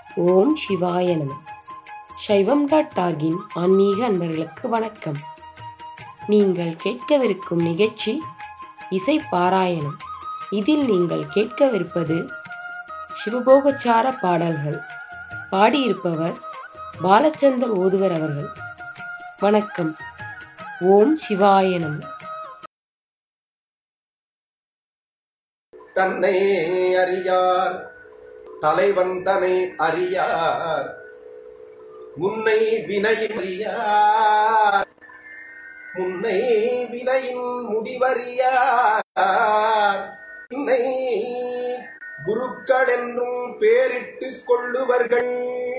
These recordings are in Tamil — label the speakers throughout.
Speaker 1: ஓம் சிவாய நம சைவம் டாட் டாகின் ஆன்மீக அன்பர்களுக்கு வணக்கம் நீங்கள் கேட்கவிருக்கும் நிகழ்ச்சி இசை பாராயணம் இதில் நீங்கள் கேட்கவிருப்பது சிவபோகச்சார பாடல்கள் பாடியிருப்பவர் பாலச்சந்தர் ஓதுவர் அவர்கள் வணக்கம் ஓம் சிவாய நம
Speaker 2: தன்னை அறியார் தலைவன் தன்னை அறியார் முன்னை வினையின் அறியார் முன்னை வினையின் முடிவறியார் பின்னை குருக்கள் என்றும் பேரிட்டுக் கொள்ளுவர்கள்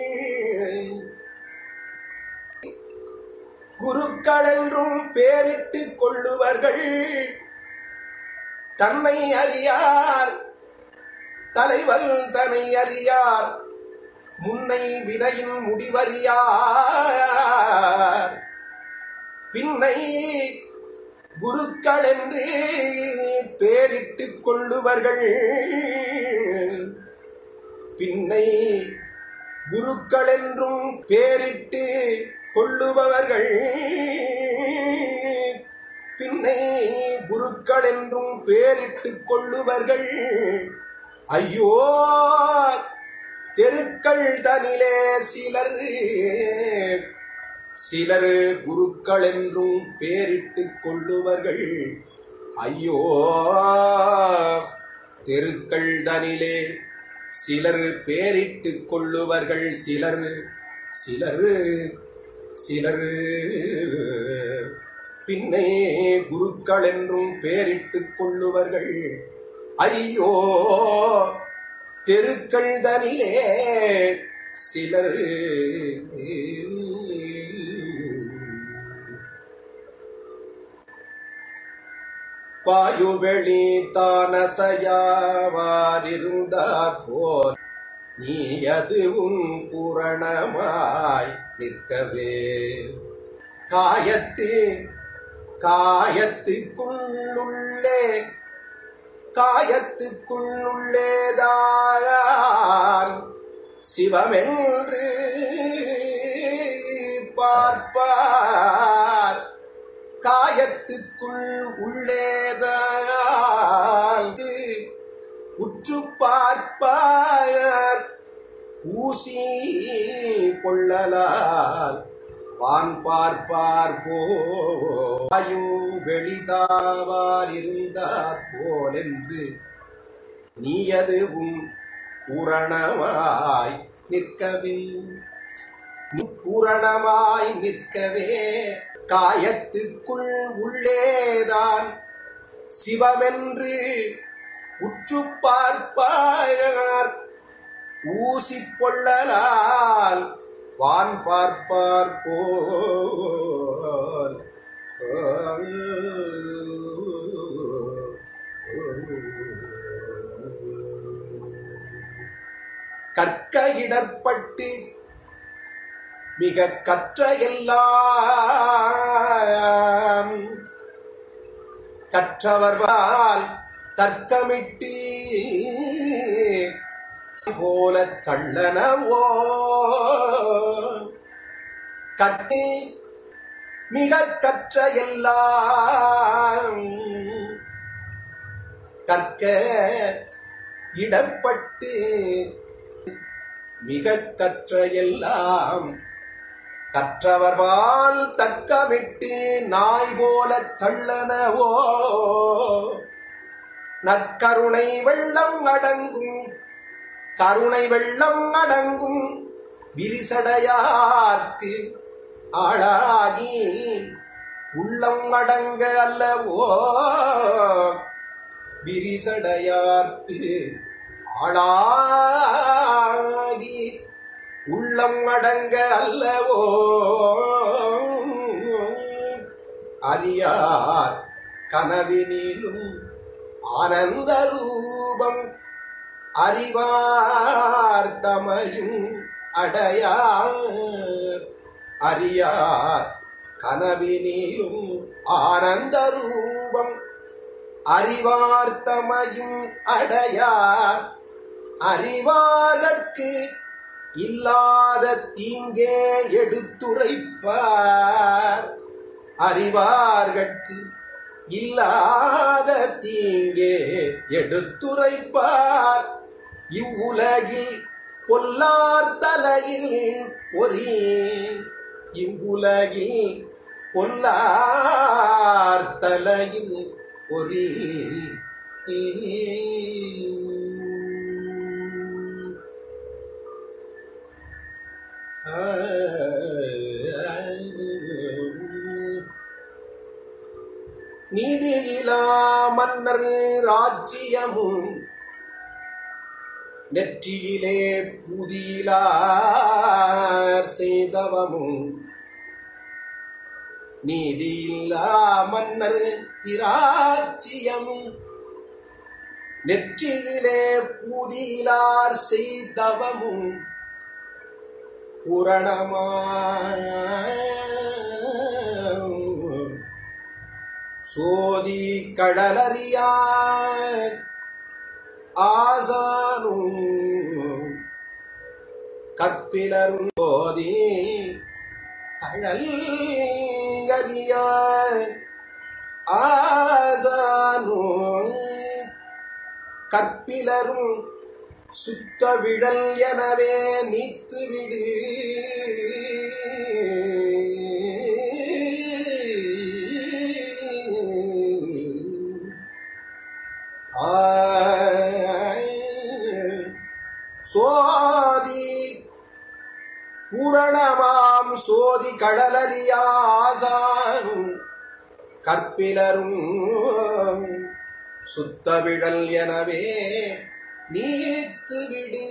Speaker 2: குருக்கள் என்றும் பேரிட்டுக் கொள்ளுவர்கள் தன்னை அறியார் தலைவன் தன்னை அறியார் முன்னை வினையின் முடிவறியார் பின்னை குருக்கள் என்று பேரிட்டுக் கொள்ளுவர்கள் பின்னை குருக்கள் என்றும் பேரிட்டு கொள்ளுபவர்கள் பின்னை குருக்கள் என்றும் பேரிட்டுக் கொள்ளுவர்கள் ஐயோ தெருக்கள் தனிலே சிலர் சிலர் குருக்கள் என்றும் பேரிட்டுக் கொள்ளுவர்கள் ஐயோ தெருக்கள் தனிலே சிலர் பேரிட்டுக் கொள்ளுவர்கள் சிலர் சிலர் சிலர் பின்னே குருக்கள் என்றும் பேரிட்டுக் கொள்ளுவர்கள் ஐயோ தெருக்கள் தனிலே சிலர் பாயுவெளி தானசையாவாரிருந்தார் போல் நீ அதுவும் பூரணமாய் நிற்கவே காயத்து காயத்துக்குள்ளுள்ளே காயத்துக்குள்ளுள்ளேதான் சிவமென்று பார்ப்பார் காயத்துக்குள் உள்ளேதான் உற்று பார்ப்பார் ஊசி கொள்ளலால் வான் பார்ப்பார் போயும் வெளிதாவார் இருந்தார் போல் என்று நீயதுவும் பூரணமாய் நிற்கவே நீ பூரணமாய் நிற்கவே காயத்துக்குள் உள்ளேதான் சிவமென்று உற்று பார்ப்பார் ஊசி பொள்ளலால் வான் பார்ப்பார் போல் கற்க இடர்பட்டு மிக கற்ற எல்லாம் கற்றவர்வால் தர்க்கமிட்டு போல தள்ளனவோ கட்டி மிக கற்ற எல்லாம் கற்க இடப்பட்டு மிக கற்ற எல்லாம் கற்றவர்வால் தர்க்கமிட்டு நாய் போல தள்ளனவோ நற்கருணை வெள்ளம் அடங்கும் கருணை வெள்ளம் அடங்கும் விரிசடையார்க்கு ஆளாகி உள்ளம் அடங்க அல்லவோ விரிசடையார்க்கு ஆளாகி உள்ளம் அடங்க அல்லவோ அறியார் கனவினிலும் ஆனந்த ரூபம் அறிவார் தமையும் அடையார் அறியார் கனவினிலும் ஆனந்த ரூபம் அறிவார்த்தமையும் அடையார் அறிவார்கட்கு இல்லாத தீங்கே எடுத்துரைப்பார் அறிவார்கட்கு இல்லாத தீங்கே எடுத்துரைப்பார் இவ்வுலகில் பொல்லார் தலையில் பொறி இவ்வுலகில் பொல்லார் தலையில் பொறி நீதியிலா மன்னர் ராஜ்யமும் நெற்றியிலே புதியிலார் செய்தவமும் நீதியில்லா மன்னர் இராஜ்யமும் நெற்றியிலே பூதியிலார் செய்தவமும் புரணமா சோதி கடலறியா ஆசானும் கற்பிலரும் சோதி கடல்கறிய ஆசானும் கற்பிலரும் சுத்த விடல் எனவே நீத்துவிடு சோதி பூரணமாம் சோதி கடலறியாசானும் கற்பிலரும் சுத்தவிடல் எனவே நீத்து விடு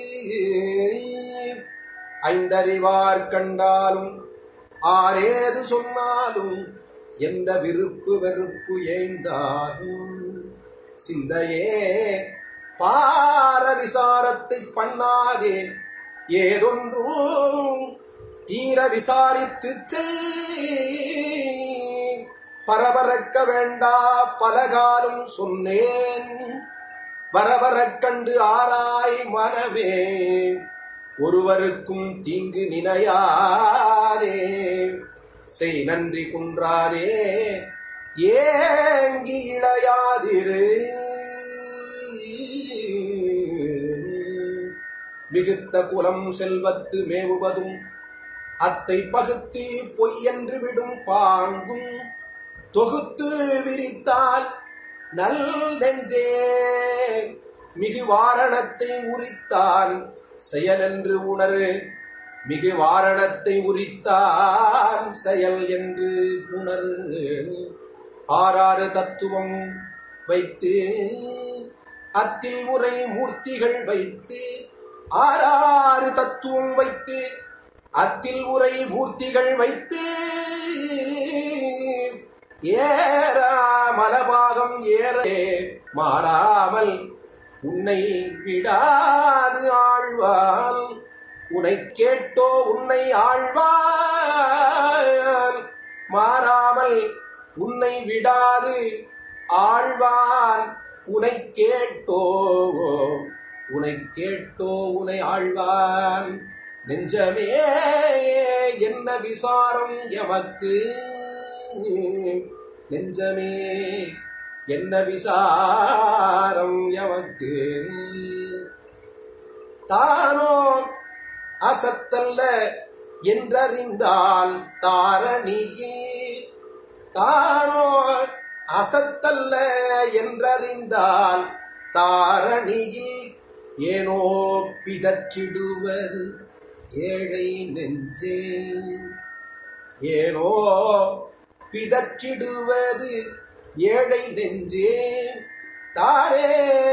Speaker 2: ஐந்தறிவார் கண்டாலும் ஆரேது சொன்னாலும் எந்த விருப்பு வெறுப்பு ஏய்ந்தாலும் சிந்தையே பார விசாரத்தை பண்ணாதே ஏதொன்றும் தீர விசாரித்து செய் பரபரக்க வேண்டா பலகாலும் சொன்னேன் வரவரக் கண்டு ஆராய் மனமே ஒருவருக்கும் தீங்கு நினையாதே செய் நன்றி குன்றாதே ஏங்கி இளையாதிரு மிகுத்த குலம் செல்வத்து மேவுவதும் அத்தை பகுத்து பொய்யென்று விடும் பாங்கும் தொகுத்து விரித்தால் நல் நெஞ்சே மிகு வாரணத்தை உரித்தான் செயலென்று உணரு மிகு வாரணத்தை உரித்தான் செயல் என்று உணரு ஆறாறு தத்துவம் வைத்து அத்தில் உரை மூர்த்திகள் வைத்து ஆறாறு தத்துவம் வைத்து அத்தில் உரை மூர்த்திகள் வைத்து ஏறா மலபாகம் ஏறே மாறாமல் உன்னை விடாது ஆழ்வான் உன்னை கேட்டோ உன்னை ஆழ்வான் மாறாமல் உன்னை விடாது ஆழ்வான் உனை கேட்டோ உனை கேட்டோ உனை ஆழ்வான் நெஞ்சமே என்ன விசாரம் எமக்கு நெஞ்சமே என்ன விசாரம் எமக்கு தானோ அசத்தல்ல என்றறிந்தால் தாரணியில் தானோ அசத்தல்ல என்றறிந்தால் தாரணியில் ஏனோ பிதற்றிடுவது ஏழை நெஞ்சே ஏனோ பிதற்றிடுவது ஏழை நெஞ்சே தானே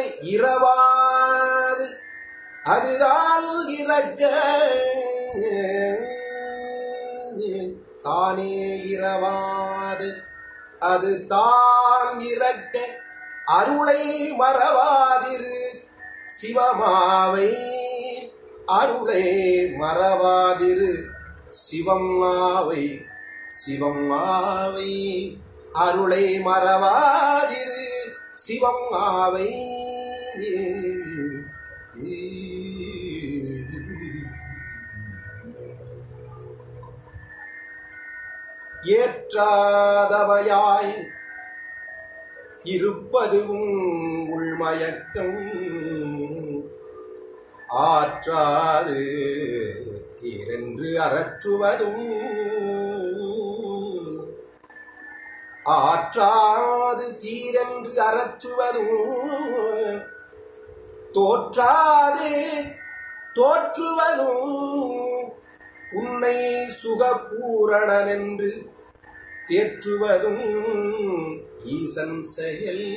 Speaker 2: இரவாது அதுதான் இறக்க தானே இரவாது அது தான் இறக்க அருளை மறவாதிரு சிவமாவை அருளை மறவாதிரு சிவம்மாவை சிவம்மாவை அருளை மறவாதிரு சிவம்மாவை ஏற்றாதவையாய் இருப்பதுவும் உள்மயக்கம் ஆற்றாது தீரென்று அறற்றுவதும் ஆற்றாது தீரென்று அறற்றுவதும் தோற்றாது தோற்றுவதும் உன்னை சுகபூரணனென்று தேற்றுவதும் ஈசன் செயல்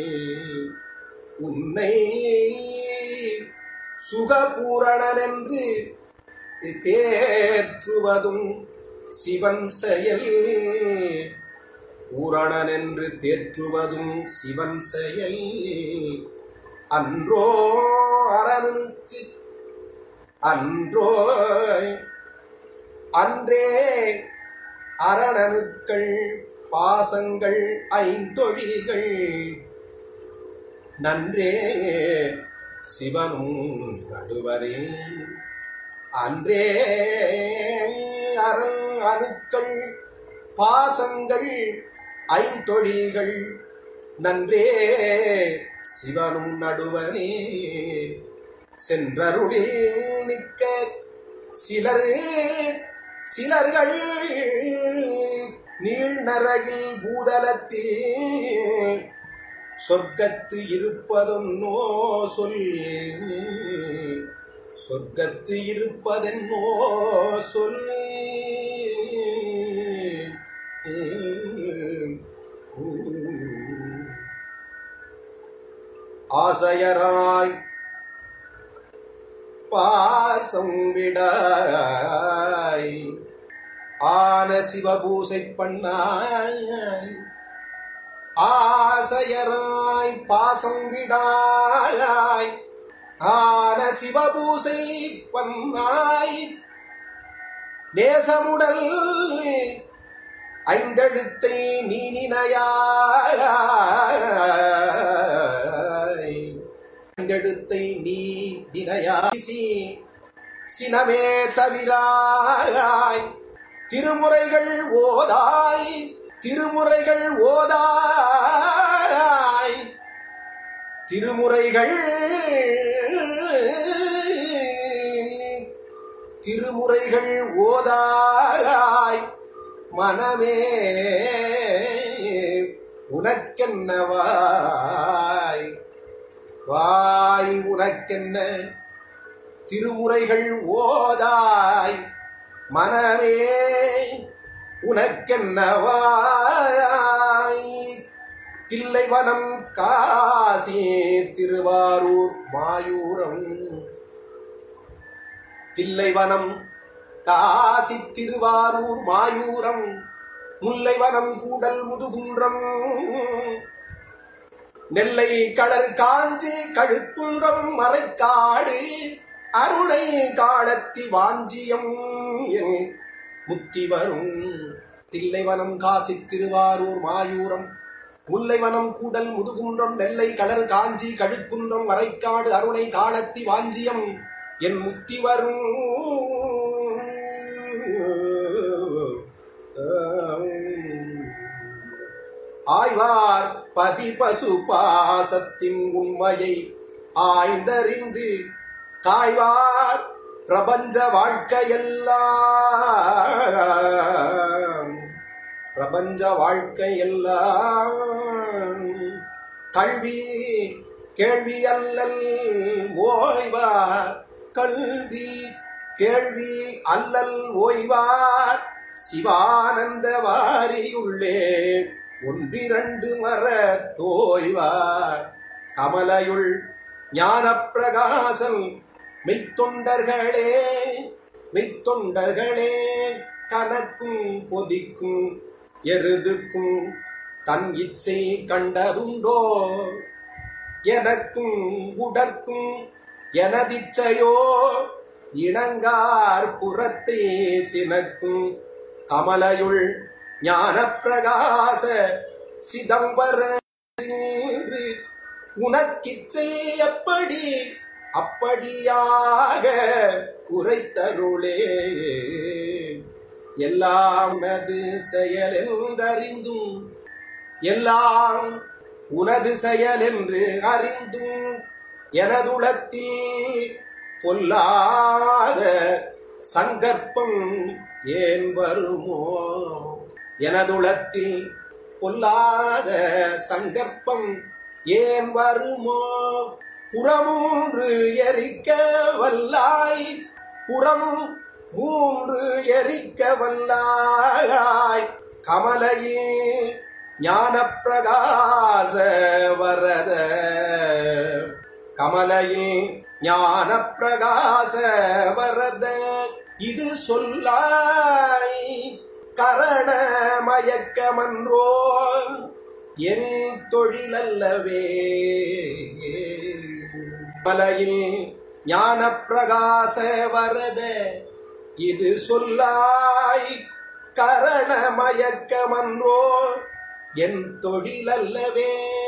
Speaker 2: உன்னை சுகபூரணனென்று தேற்றுவதும் சிவன் செயல் பூரணனென்று தேற்றுவதும் சிவன் செயல் அன்றோ அரணுக்கு அன்றோ அன்றே அரணணுக்கள் பாசங்கள் ஐந்தொழில்கள் நன்றே சிவனும் நடுவரே அன்றே அரண் அணுக்கள் பாசங்கள் ஐந்தொழில்கள் நன்றே சிவனும் நடுவனே சென்றருளில் நிற்க சிலர் சிலர்கள் நீழ்நரகில் பூதலத்தில் சொர்க்கத்து இருப்பதொன்னோ சொல் சொர்க்கத்து இருப்பதென்னோ சொல் ஆசையராய் பாசம் விடாய் ஆன சிவபூசை பண்ணாய் ஆசையராய் பாசம் விடாய் ஆன சிவபூசை பண்ணாய் நேசமுடல் ஐந்தெழுத்தை நீ நினையாய் ஐந்தெழுத்தை நீ நினையாய் சினமே தவிராய் திருமுறைகள் ஓதாய் திருமுறைகள் ஓதாய் திருமுறைகள் திருமுறைகள் ஓதாய் மனமே உனக்கென்னவாய் வாய் உனக்கென்ன திருமுறைகள் ஓதாய் மனமே உனக்கென்னவாய் தில்லைவனம் காசி திருவாரூர் மாயூரம் தில்லைவனம் காசி திருவாரூர் மாயூரம் முல்லைவனம் கூடல் முதுகுன்றம் நெல்லை கடற் காஞ்சி கழுக்குன்றம் மறைக்காடு அருணை காலத்தி வாஞ்சியம் என் முத்தி வரும் தில்லைவனம் காசி திருவாரூர் மாயூரம் முல்லைவனம் கூடல் முதுகுன்றம் நெல்லை கடற் காஞ்சி கழுக்குன்றம் மறைக்காடு அருணை காலத்தி வாஞ்சியம் என் முத்தி வரும் ஆய்வார் பதி பசு பாசத்தின் உண்மையை ஆய்ந்தறிந்து காய்வார் பிரபஞ்ச வாழ்க்கையெல்லாம் பிரபஞ்ச வாழ்க்கையெல்லாம் கல்வி கேள்வி அல்லல் ஓய்வார் கல்வி கேள்வி அல்லல் ஓய்வார் சிவானந்த வாரியுள்ளே ஒன்றிரண்டு மர தோய்வார் கமலையுள் ஞானப்பிரகாசன் மெய்த்தொண்டர்களே மெய்த்தொண்டர்களே கனக்கும் பொதிக்கும் எருதுக்கும் தன் இச்சை கண்டதுண்டோ எனக்கும் உடற்கும் எனதிச்சையோ இணங்கார் புறத்தே சினக்கும் கமலையுள் ஞானப்பிரகாச சிதம்பர உனக்கிச்சை எப்படி அப்படியாக உரைத்தருளே எல்லாம் உனது செயல் என்றறிந்தும் எல்லாம் உனது செயல் என்று அறிந்தும் எனதுளத்தில் பொல்லாத சங்கற்பம் ஏன் வருமோ எனதுளத்தில் பொல்லாத சங்கற்பம் ஏன் வருமோ புறமூன்று எரிக்க வல்லாய் புறம் மூன்று எரிக்க வல்லாய் கமலையில் ஞானப்பிரகாச வரத கமலையில் ஞானப்பிரகாச வரத இது சொல்லாய் கரண மயக்கமன்றோ என் தொழிலல்லவே மலையில் ஞானப்பிரகாச வரத இது சொல்லாய் கரண மயக்கமன்றோ என் தொழிலல்லவே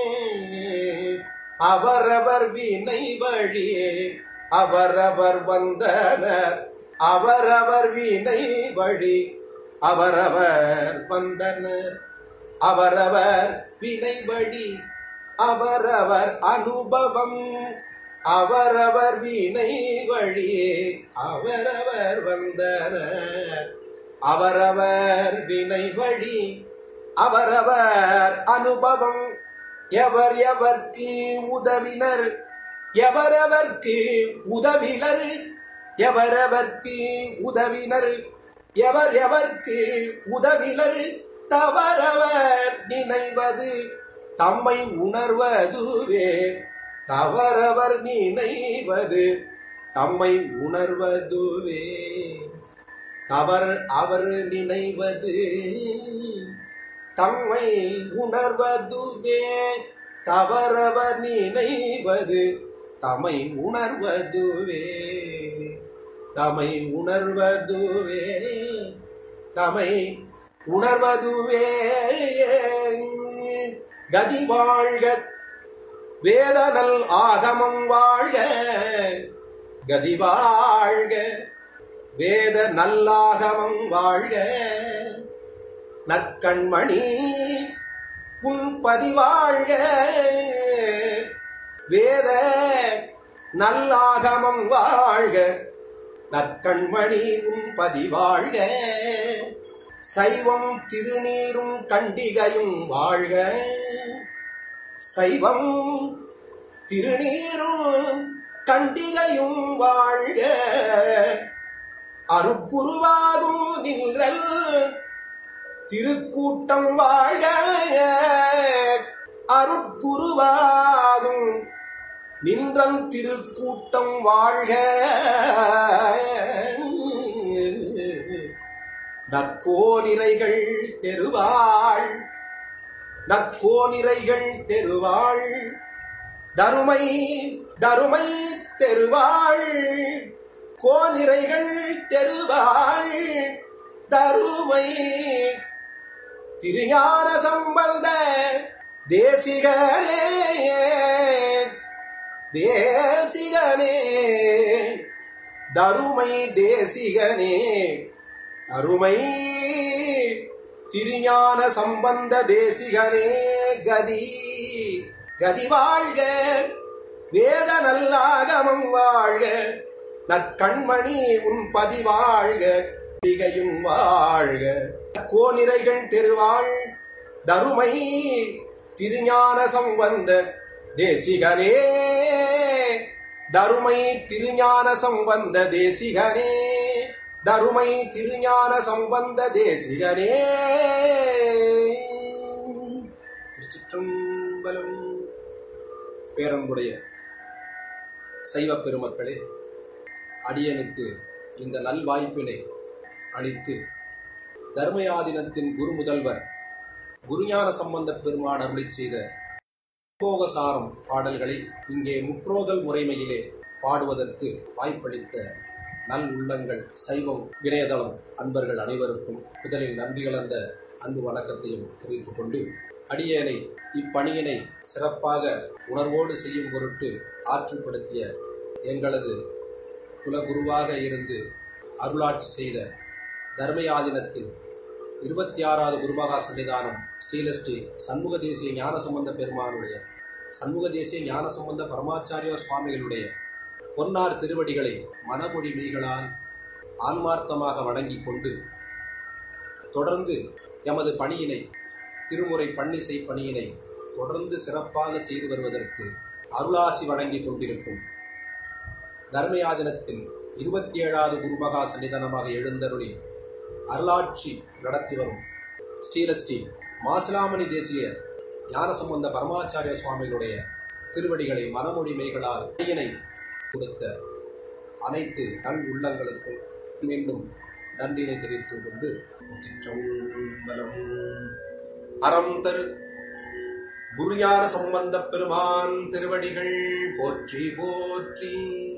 Speaker 2: அவரவர் வினை வழியே அவரவர் வந்தனர் அவரவர் வினை வழி அவரவர் வந்தனர் அவரவர் வினை வழி அவரவர் அனுபவம் அவரவர் வினை வழியே அவரவர் வந்தனர் அவரவர் வினை வழி அவரவர் அனுபவம் எவர் எவர்க்கு உதவினர் எவரவர்க்கு உதவினர் எவரவர்க்கு உதவினர் எவர் எவர்க்கு உதவினர் தவறவர் நினைவது தம்மை உணர்வதுவே தவறவர் நினைவது தம்மை உணர்வதுவே தவர் அவர் நினைவது தம்மை உணர்வதுவே தவறவர் நினைவது தம்மை உணர்வதுவே தம்மை உணர்வதுவே தம்மை உணர்வதுவே கதி வாழ்க வேதனல் ஆகமம் வாழ்க கதி வாழ்க வேத நல்லாகமம் வாழ்க நற்கண்மணி உன் பதிவாழ்க வேத நல்லாகமம் வாழ்க நற்கண்மணி உன் பதிவாழ்க சைவம் திருநீரும் கண்டிகையும் வாழ்க சைவம் திருநீரும் கண்டிகையும் வாழ்க அருக்குருவாதும் நின்றல் திருக்கூட்டம் வாழ்க அருட்குருவாகும் நின்றன் திருக்கூட்டம் வாழ்க நற்கோனிரைகள் தெருவாள் நற்கோனிரைகள் தெருவாள் தருமை தருமை தெருவாள் கோனிரைகள் தெருவாள் தருமை திருஞான சம்பந்த தேசிகனே தேசிகனே தருமை தேசிகனே அருமை திருஞான சம்பந்த தேசிகனே கதி கதி வாழ்க வேத நல்லாகமம் வாழ்க நற்கண்மணி உன் பதிவாழ்க திகையும் வாழ்க கோனிரைகள் தெருவாள் தருமை திருஞான சம்பந்த தேசிகனே தருமை திருஞான சம்பந்த தேசிகனே தருமை திருஞான சம்பந்த தேசிகனே திருச்சிற்றம்பலம் பேரன்புடைய சைவ பெருமக்களே அடியனுக்கு இந்த நல்வாய்ப்பினை அளித்து தர்மயாதினத்தின் குரு முதல்வர் குருஞான சம்பந்த பெருமான் அருளிச் செய்த போகசாரம் பாடல்களை இங்கே முற்றோதல் முறைமையிலே பாடுவதற்கு வாய்ப்பளித்த நல் உள்ளங்கள் சைவம் இணையதளம் அன்பர்கள் அனைவருக்கும் முதலில் நன்றி கலந்த அன்பு வணக்கத்தையும் தெரிவித்துக் கொண்டு அடியேனை இப்பணியினை சிறப்பாக உணர்வோடு செய்யும் பொருட்டு ஆற்றுப்படுத்திய எங்களது குலகுருவாக இருந்து அருளாட்சி செய்த தர்மயாதினத்தின் இருபத்தி ஆறாவது குருமகா சன்னிதானம் ஸ்ரீலஸ்ரீ சண்முக தேசிய ஞானசம்பந்த பெருமானுடைய சண்முக தேசிய ஞானசம்பந்த பரமாச்சாரிய சுவாமிகளுடைய பொன்னார் திருவடிகளை மனமொழி மீகளால் ஆன்மார்த்தமாக வணங்கிக் கொண்டு தொடர்ந்து எமது பணியினை திருமுறை பன்னிசை பணியினை தொடர்ந்து சிறப்பாக செய்து வருவதற்கு அருளாசி வழங்கிக் கொண்டிருக்கும் தர்மயாதினத்தின் இருபத்தி ஏழாவது குருமகா சன்னிதானமாக எழுந்தருளி அருளாட்சி நடத்தி வரும் ஸ்ரீலஸ்ரீ மாசிலாமணி தேசிய ஞானசம்பந்த பரமாச்சாரிய சுவாமிகளுடைய திருவடிகளை மனமொழிமைகளால் பணியினை கொடுத்த அனைத்து நல் உள்ளங்களுக்கும் மீண்டும் நன்றினை தெரிவித்துக் கொண்டு சிற்றம்பலம் அறம் தரு குருஞான சம்பந்த பெருமான் திருவடிகள் போற்றி போற்றி